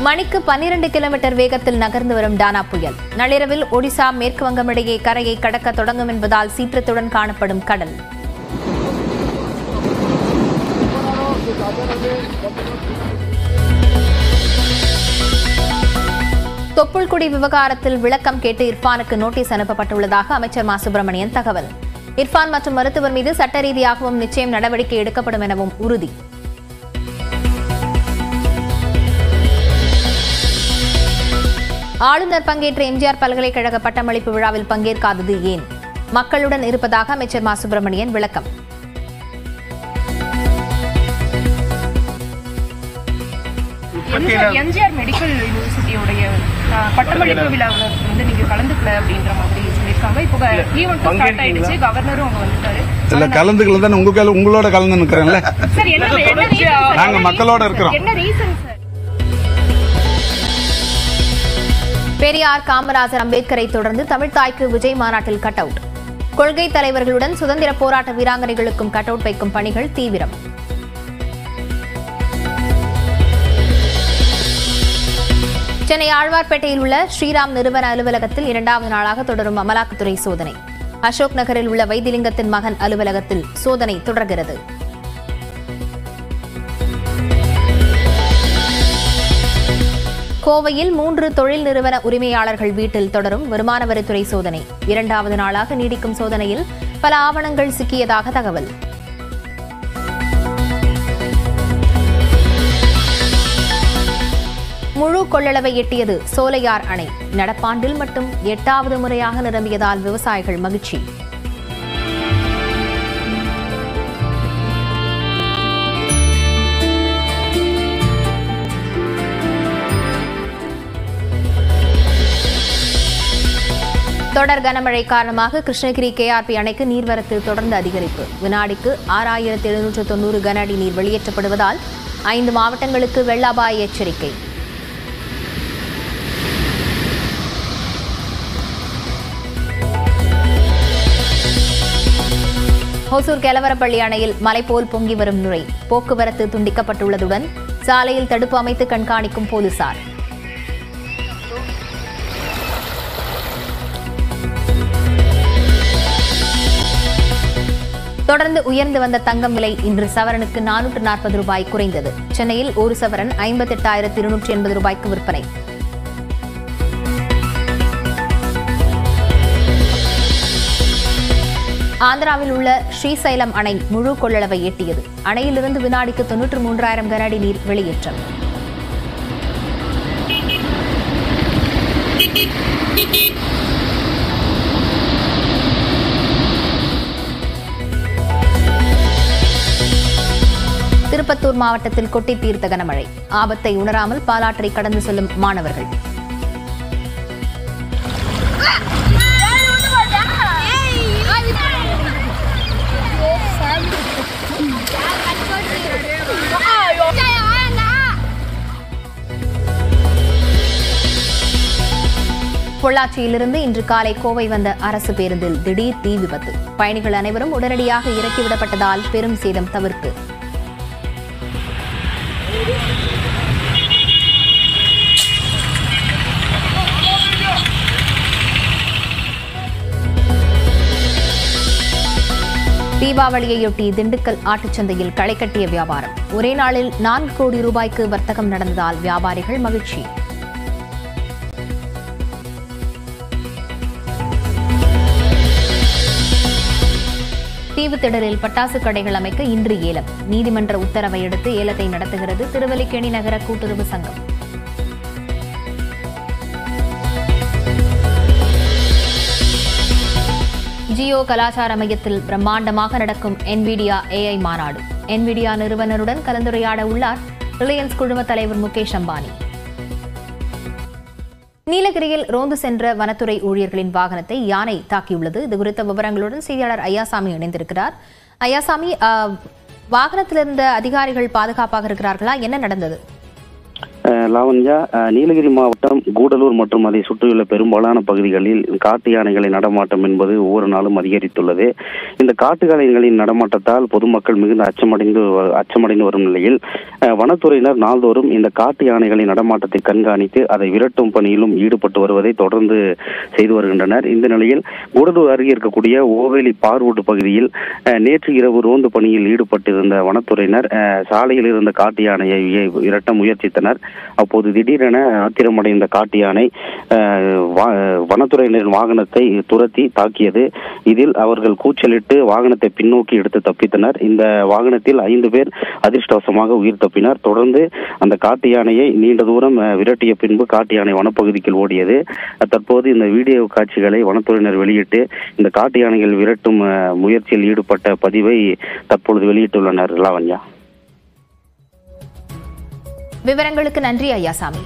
மணிக்கு பன்னிரண்டு கிலோமீட்டர் வேகத்தில் நகர்ந்து வரும் டானா புயல் நள்ளிரவில் ஒடிசா மேற்கு வங்கம் இடையே கரையை கடக்க தொடங்கும் என்பதால் சீற்றத்துடன் காணப்படும் கடல் தொப்புள்குடி விவகாரத்தில் விளக்கம் கேட்டு இர்ஃபானுக்கு நோட்டீஸ் அனுப்பப்பட்டுள்ளதாக அமைச்சர் மா சுப்பிரமணியன் தகவல் இர்ஃபான் மற்றும் மருத்துவர் மீது சட்ட ரீதியாகவும் நிச்சயம் நடவடிக்கை எடுக்கப்படும் எனவும் உறுதி ஆளுநர் பங்கேற்ற எம்ஜிஆர் பல்கலைக்கழக பட்டமளிப்பு விழாவில் பங்கேற்காதது ஏன் மக்களுடன் இருப்பதாக அமைச்சர் மா சுப்பிரமணியன் விளக்கம் எம்ஜிஆர் மெடிக்கல் யூனிவர்சிட்டியோடைய அஹ், பட்டமளிப்பு விழாவில் வந்து நீங்க கலந்துக்கல அப்படின்ற மாதிரி சொல்லியிருக்காங்க இப்போ ஈவெண்ட் ஸ்டார்ட் ஆயிடுச்சு கவர்னரும் அங்க வந்துட்டாரு இல்ல கலந்துக்கல தானே உங்க கையில உங்களோட கலந்து நிக்கிறேன்ல சார் என்ன என்ன reason sir? நாங்க மக்களோட இருக்கிறோம். என்ன ரீசன் சார் பெரியார் காமராஜர் அம்பேத்கரை தொடர்ந்து தமிழ்தாய்க்கு விஜய் மாநாட்டில் கட் அவுட் கொள்கை தலைவர்களுடன் சுதந்திர போராட்ட வீராங்கனைகளுக்கும் கட் அவுட் வைக்கும் பணிகள் தீவிரம் சென்னை ஆழ்வார்பேட்டையில் உள்ள ஸ்ரீராம் நிறுவன அலுவலகத்தில் இரண்டாவது நாளாக தொடரும் அமலாக்கத்துறை சோதனை அசோக் நகரில் உள்ள வைத்திலிங்கத்தின் மகன் அலுவலகத்தில் சோதனை தொடர்கிறது கோவையில் மூன்று தொழில் நிறுவன உரிமையாளர்கள் வீட்டில் தொடரும் வருமான வரித்துறை சோதனை இரண்டாவது நாளாக நீடிக்கும் சோதனையில் பல ஆவணங்கள் சிக்கியதாக தகவல் முழு கொள்ளளவை எட்டியது சோலையார் அணை நடப்பாண்டில் மட்டும் எட்டாவது முறையாக நிரம்பியதால் விவசாயிகள் மகிழ்ச்சி தொடர் கனமழை காரணமாக கிருஷ்ணகிரி கேஆர்பி அணைக்கு நீர்வரத்து தொடர்ந்து அதிகரிப்பு வினாடிக்கு ஆறாயிரத்து எழுநூற்று தொண்ணூறு கன அடி நீர் வெளியேற்றப்படுவதால் ஐந்து மாவட்டங்களுக்கு வெள்ள அபாய எச்சரிக்கை ஹொசூர் கெலவரப்பள்ளி அணையில் மலை போல் பொங்கி வரும் நுரை போக்குவரத்து துண்டிக்கப்பட்டுள்ளதுடன் சாலையில் தடுப்பு அமைத்து கண்காணிக்கும் போலீசார் தொடர்ந்து உயர்ந்து வந்த தங்கம் விலை இன்று சவரனுக்கு நானூற்று நாற்பது ரூபாய் குறைந்தது சென்னையில் ஒரு சவரன் ஐம்பத்தெட்டாயிரத்து இருநூற்றி எண்பது ரூபாய்க்கு விற்பனை ஆந்திராவில் உள்ள ஸ்ரீசைலம் அணை முழு கொள்ளளவை எட்டியது அணையிலிருந்து வினாடிக்கு தொன்னூற்று மூன்றாயிரம் கன அடி நீர் வெளியேற்றம் திருப்பத்தூர் மாவட்டத்தில் கொட்டி தீர்த்த கனமழை ஆபத்தை உணராமல் பாலாற்றை கடந்து செல்லும் மாணவர்கள் பொள்ளாச்சியிலிருந்து இன்று காலை கோவை வந்த அரசு பேருந்தில் திடீர் தீ விபத்து பயணிகள் அனைவரும் உடனடியாக இறக்கிவிடப்பட்டதால் பெரும் சேதம் தவிர்ப்பு தீபாவளியையொட்டி திண்டுக்கல் ஆட்டுச்சந்தையில் களை கட்டிய வியாபாரம் ஒரே நாளில் நான்கு கோடி ரூபாய்க்கு வர்த்தகம் நடந்ததால் வியாபாரிகள் மகிழ்ச்சி தீவுத்திடலில் பட்டாசு கடைகள் அமைக்க இன்று ஏலம் நீதிமன்ற உத்தரவை அடுத்து ஏலத்தை நடத்துகிறது திருவல்லிக்கேணி நகர கூட்டுறவு சங்கம் ஜியோ கலாச்சார மையத்தில் பிரம்மாண்டமாக நடக்கும் என்விடியா ஏஐ மாநாடு என்விடியா நிறுவனருடன் கலந்துரையாட உள்ளார் ரிலையன்ஸ் குழும தலைவர் முகேஷ் அம்பானி நீலகிரியில் ரோந்து சென்ற வனத்துறை ஊழியர்களின் வாகனத்தை யானை தாக்கியுள்ளது இது குறித்த விவரங்களுடன் செய்தியாளர் ஐயாசாமி இணைந்திருக்கிறார் ஐயாசாமி ஆஹ், வாகனத்தில் இருந்த அதிகாரிகள் பாதுகாப்பாக இருக்கிறார்களா என்ன நடந்தது அஹ், லாவண்யா அஹ், நீலகிரி மாவட்டம் கூடலூர் மற்றும் அதை சுற்றியுள்ள பெரும்பாலான பகுதிகளில் காட்டு யானைகளின் நடமாட்டம் என்பது ஒவ்வொரு நாளும் அதிகரித்துள்ளது இந்த காட்டு யானைகளின் நடமாட்டத்தால் பொதுமக்கள் மிகுந்த அச்சமடைந்து வ- அச்சமடைந்து வரும் நிலையில் அஹ், வனத்துறையினர் நாள்தோறும் இந்த காட்டு யானைகளின் நடமாட்டத்தை கண்காணித்து அதை விரட்டும் பணியிலும் ஈடுபட்டு வருவதை தொடர்ந்து செய்து வருகின்றனர் இந்த நிலையில் கூடலூர் அருகே இருக்கக்கூடிய ஓவேலி பார்வுட் பகுதியில் அஹ், நேற்று இரவு ரோந்து பணியில் ஈடுபட்டிருந்த வனத்துறையினர் அஹ், சாலையில் இருந்த காட்டு யானையை விரட்ட முயற்சித்தனர் அப்போது திடீரென ஆத்திரமடைந்த காட்டு யானை அஹ், வா- வனத்துறையினரின் வாகனத்தை துரத்தி தாக்கியது இதில் அவர்கள் கூச்சலிட்டு வாகனத்தை பின்னோக்கி எடுத்து தப்பித்தனர் இந்த வாகனத்தில் ஐந்து பேர் அதிர்ஷ்டவசமாக உயிர் தப்பினர் தொடர்ந்து அந்த காட்டு யானையை நீண்ட தூரம் அஹ், விரட்டிய பின்பு காட்டு யானை வனப்பகுதிக்குள் ஓடியது அஹ், தற்போது இந்த வீடியோ காட்சிகளை வனத்துறையினர் வெளியிட்டு இந்த காட்டு யானைகள் விரட்டும் அஹ், முயற்சியில் ஈடுபட்ட பதிவை தற்பொழுது வெளியிட்டுள்ளனர் லாவண்யா விவரங்களுக்கு நன்றி ஐயாசாமி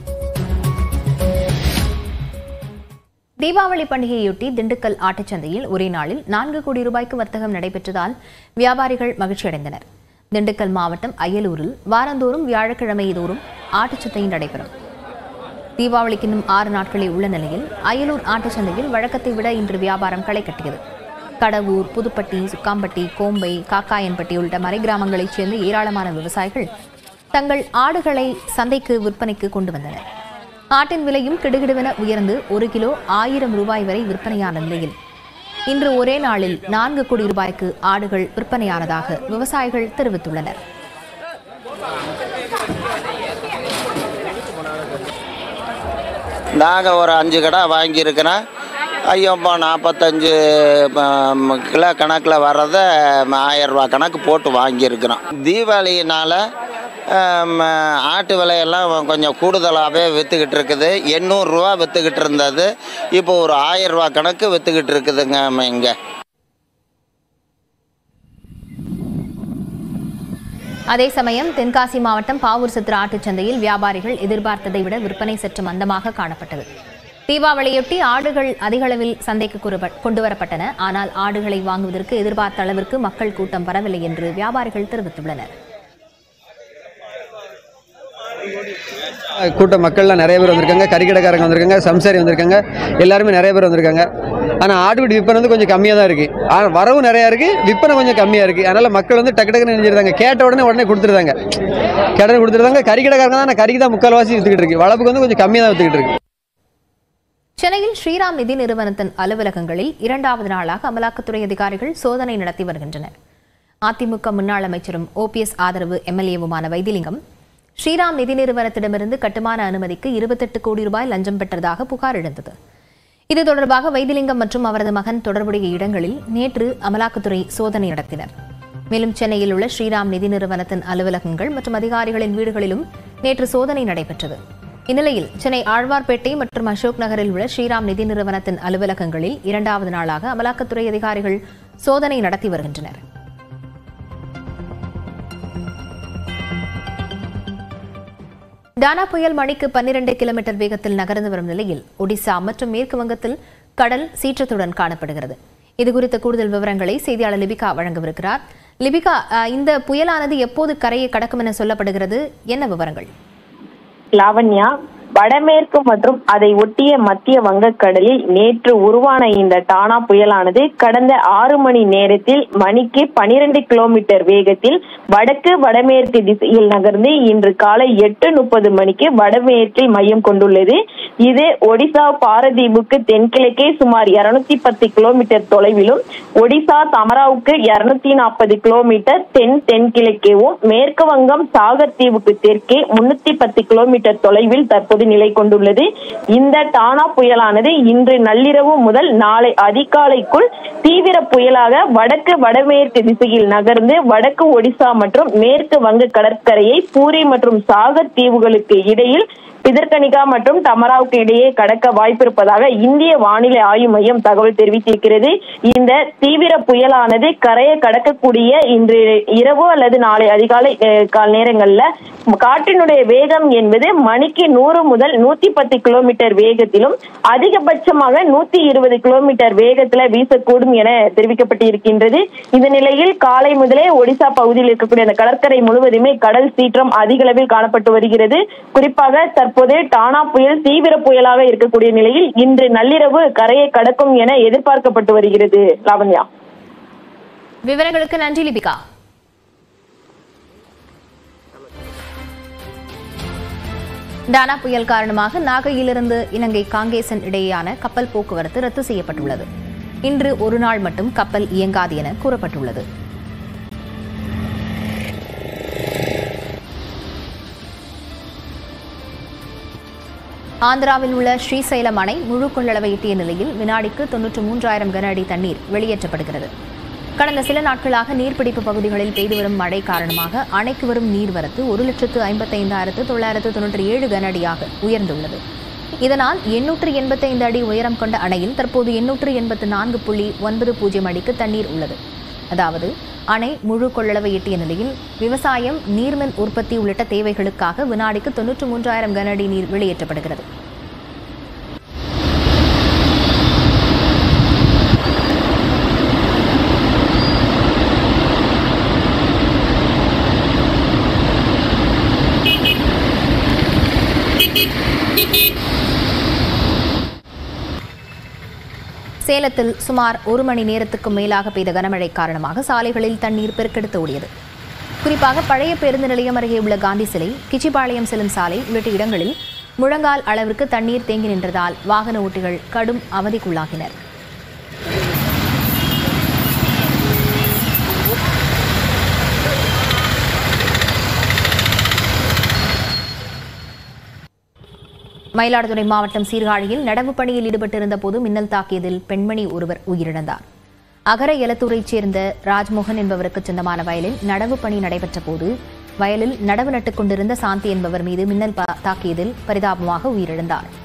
தீபாவளி பண்டிகையொட்டி திண்டுக்கல் ஆட்டுச்சந்தையில் ஒரே நாளில் நான்கு கோடி ரூபாய்க்கு வர்த்தகம் நடைபெற்றதால் வியாபாரிகள் மகிழ்ச்சியடைந்தனர் திண்டுக்கல் மாவட்டம் அயலூரில் வாரந்தோறும் வியாழக்கிழமை தோறும் ஆட்டுச்சந்தை நடைபெறும் தீபாவளிக்கு இன்னும் ஆறு நாட்களே உள்ள நிலையில் அயலூர் ஆட்டுச்சந்தையில் வழக்கத்தை விட இன்று வியாபாரம் களை கட்டியது கடவூர் புதுப்பட்டி சுக்காம்பட்டி கோம்பை காக்காயன்பட்டி உள்ளிட்ட மறை கிராமங்களைச் சேர்ந்த ஏராளமான விவசாயிகள் தங்கள் ஆடுகளை சந்தைக்கு விற்பனைக்கு கொண்டு வந்தனர் ஆட்டின் விலையும் கிடுகிடுவென உயர்ந்து ஒரு கிலோ ஆயிரம் ரூபாய் வரை விற்பனையான நிலையில் இன்று ஒரே நாளில் நான்கு கோடி ரூபாய்க்கு ஆடுகள் விற்பனையானதாக விவசாயிகள் தெரிவித்துள்ளனர் நாங்கள் ஒரு அஞ்சு கடை வாங்கியிருக்கிறோம் ஐயோப்பா நாற்பத்தஞ்சு ம, கிலோ கணக்கில் வர்றதை ஆயரூபா கணக்கு போட்டு வாங்கியிருக்கிறோம் தீபாவளினால் ஆட்டு விலையெல்லாம் கொஞ்சம் கூடுதலாகவே விற்றுக்கிட்டு இருக்குது எண்ணூறுரூவா விற்றுக்கிட்டு இருந்தது இப்போ ஒரு ஆயரூபா கணக்கு விற்றுக்கிட்டு இருக்குதுங்க இங்கே அதே சமயம் தென்காசி மாவட்டம் பாவூர் சித்திர ஆட்டுச்சந்தையில் வியாபாரிகள் எதிர்பார்த்ததை விட விற்பனை சற்று மந்தமாக காணப்பட்டது தீபாவளியொட்டி ஆடுகள் அதிக அளவில் சந்தைக்கு கூறப்ப- கொண்டுவரப்பட்டன ஆனால் ஆடுகளை வாங்குவதற்கு எதிர்பார்த்த அளவிற்கு மக்கள் கூட்டம் வரவில்லை என்று வியாபாரிகள் தெரிவித்துள்ளனர் கூட்ட மக்கள்லாம் நிறைய பேர் வந்திருக்காங்க கறிக்கடைக்காரங்க வந்திருக்காங்க சம்சாரி வந்திருக்காங்க எல்லாருமே நிறைய பேர் வந்திருக்காங்க ஆனால் ஆட்டுக்குட்டி விற்பனை வந்து கொஞ்சம் கம்மியாக தான் இருக்குது ஆனால் வரவு நிறையா இருக்குது விற்பனை கொஞ்சம் கம்மியாக இருக்குது அதனால் மக்கள் வந்து டக்கு டக்குன்னு நினைச்சிருந்தாங்க கேட்ட உடனே உடனே கொடுத்துருந்தாங்க கேட்ட உடனே கொடுத்துருந்தாங்க கறிக்கடைக்காரங்க தான் கறிக்கு தான் முக்கால்வாசி வித்துக்கிட்டு இருக்கு வளப்புக்கு வந்து கொஞ்சம் கம்மியாக தான் வித்துக்கிட்டு இருக்கு சென்னையில் ஸ்ரீராம் நிதி நிறுவனத்தின் அலுவலகங்களில் இரண்டாவது நாளாக அமலாக்கத்துறை அதிகாரிகள் சோதனை நடத்தி வருகின்றனர் அதிமுக முன்னாள் அமைச்சரும் ஓபிஎஸ் ஆதரவு எம்எல்ஏவுமான வைத்திலிங்கம் ஸ்ரீராம் நிதி நிறுவனத்திடமிருந்து கட்டுமான அனுமதிக்கு இருபத்தெட்டு கோடி ரூபாய் லஞ்சம் பெற்றதாக புகார் எழுந்தது இது தொடர்பாக வைத்திலிங்கம் மற்றும் அவரது மகன் தொடர்புடைய இடங்களில் நேற்று அமலாக்கத்துறை சோதனை நடத்தினர் மேலும் சென்னையில் உள்ள ஸ்ரீராம் நிதி நிறுவனத்தின் அலுவலகங்கள் மற்றும் அதிகாரிகளின் வீடுகளிலும் நேற்று சோதனை நடைபெற்றது இந்நிலையில் சென்னை ஆழ்வார்பேட்டை மற்றும் அசோக் நகரில் உள்ள ஸ்ரீராம் நிதி நிறுவனத்தின் அலுவலகங்களில் இரண்டாவது நாளாக அமலாக்கத்துறை அதிகாரிகள் சோதனை நடத்தி வருகின்றனர் டானா புயல் மணிக்கு பன்னிரண்டு கிலோமீட்டர் வேகத்தில் நகர்ந்து வரும் நிலையில் ஒடிசா மற்றும் மேற்கு வங்கத்தில் கடல் சீற்றத்துடன் காணப்படுகிறது இதுகுறித்த கூடுதல் விவரங்களை செய்தியாளர் லிபிகா வழங்கவிருக்கிறார் லிபிகா அஹ், இந்த புயலானது எப்போது கரையை கடக்கும் என சொல்லப்படுகிறது என்ன விவரங்கள் லாவண்யா வடமேற்கு மற்றும் அதை ஒட்டிய மத்திய வங்கக்கடலில் நேற்று உருவான இந்த டானா புயலானது கடந்த ஆறு மணி நேரத்தில் மணிக்கு பனிரெண்டு கிலோமீட்டர் வேகத்தில் வடக்கு வடமேற்கு திசையில் நகர்ந்து இன்று காலை எட்டு முப்பது மணிக்கு வடமேற்கில் மையம் கொண்டுள்ளது இது ஒடிசா பாரதீபுக்கு தென்கிழக்கே சுமார் இருநூத்தி பத்து கிலோமீட்டர் தொலைவிலும் ஒடிசா தமராவுக்கு இருநூத்தி நாற்பது கிலோமீட்டர் தென் தென்கிழக்கேவும் மேற்கு வங்கம் சாகர் தீவுக்கு தெற்கே முன்னூத்தி பத்து கிலோமீட்டர் தொலைவில் தற்போது நிலை கொண்டுள்ளது இந்த டானா புயலானது இன்று நள்ளிரவு முதல் நாளை அதிகாலைக்குள் தீவிர புயலாக வடக்கு வடமேற்கு திசையில் நகர்ந்து வடக்கு ஒடிசா மற்றும் மேற்கு வங்க கடற்கரையை பூரி மற்றும் சாகர் தீவுகளுக்கு இடையில் பிதர்கனிகா மற்றும் தமராவுக்கு இடையே கடக்க வாய்ப்பிருப்பதாக இந்திய வானிலை ஆய்வு மையம் தகவல் தெரிவித்திருக்கிறது இந்த தீவிர புயலானது கரையை கடக்கக்கூடிய இன்று இரவு அல்லது நாளை அதிகாலை அஹ், கால நேரங்கள்ல காற்றினுடைய வேகம் என்பது மணிக்கு நூறு முதல் நூத்தி பத்து கிலோமீட்டர் வேகத்திலும் அதிகபட்சமாக நூத்தி இருபது கிலோமீட்டர் வேகத்துல வீசக்கூடும் என தெரிவிக்கப்பட்டிருக்கின்றது இந்த நிலையில் காலை முதலே ஒடிசா பகுதியில் இருக்கக்கூடிய அந்த கடற்கரை முழுவதுமே கடல் சீற்றம் அதிக அளவில் காணப்பட்டு வருகிறது குறிப்பாக தற்போது டானா புயல் தீவிர புயலாக இருக்கக்கூடிய நிலையில் இன்று நள்ளிரவு கரையை கடக்கும் என எதிர்பார்க்கப்பட்டு வருகிறது லாவண்யா விவரங்களுக்கு நன்றி லிபிகா டானா புயல் காரணமாக நாகையிலிருந்து இலங்கை காங்கேசன் இடையேயான கப்பல் போக்குவரத்து ரத்து செய்யப்பட்டுள்ளது இன்று ஒரு நாள் மட்டும் கப்பல் இயங்காது என கூறப்பட்டுள்ளது ஆந்திராவில் உள்ள ஸ்ரீசைலம் அணை முழு கொள்ளளவை எட்டிய நிலையில் வினாடிக்கு தொன்னூற்று மூன்றாயிரம் கன அடி தண்ணீர் வெளியேற்றப்படுகிறது கடந்த சில நாட்களாக நீர்பிடிப்பு பகுதிகளில் பெய்து வரும் மழை காரணமாக அணைக்கு வரும் நீர்வரத்து ஒரு லட்சத்து ஐம்பத்தைந்தாயிரத்து தொள்ளாயிரத்து தொன்னூற்றி ஏழு கன அடியாக உயர்ந்துள்ளது இதனால் எண்ணூற்று எண்பத்தைந்து அடி உயரம் கொண்ட அணையில் தற்போது எண்ணூற்று எண்பத்து நான்கு புள்ளி ஒன்பது பூஜ்ஜியம் அடிக்கு தண்ணீர் உள்ளது அதாவது அணை முழு கொள்ளளவை எட்டிய நிலையில் விவசாயம் நீர்மின் உற்பத்தி உள்ளிட்ட தேவைகளுக்காக வினாடிக்கு தொன்னூற்று மூன்றாயிரம் கன அடி நீர் வெளியேற்றப்படுகிறது சேலத்தில் சுமார் ஒரு மணி நேரத்துக்கு மேலாக பெய்த கனமழை காரணமாக சாலைகளில் தண்ணீர் பெருக்கெடுத்து ஓடியது குறிப்பாக பழைய பேருந்து நிலையம் அருகே உள்ள காந்தி சிலை கிச்சிபாளையம் செல்லும் சாலை உள்ளிட்ட இடங்களில் முழங்கால் அளவிற்கு தண்ணீர் தேங்கி நின்றதால் வாகன ஓட்டிகள் கடும் அவதிக்குள்ளாகினர் மயிலாடுதுறை மாவட்டம் சீர்காழியில் நடவு பணியில் ஈடுபட்டிருந்த போது மின்னல் தாக்கியதில் பெண்மணி ஒருவர் உயிரிழந்தார் அகர எலத்தூரைச் சேர்ந்த ராஜ்மோகன் என்பவருக்கு சொந்தமான வயலில் நடவு பணி நடைபெற்ற போது வயலில் நடவு நட்டுக் கொண்டிருந்த சாந்தி என்பவர் மீது மின்னல் பா- தாக்கியதில் பரிதாபமாக உயிரிழந்தார்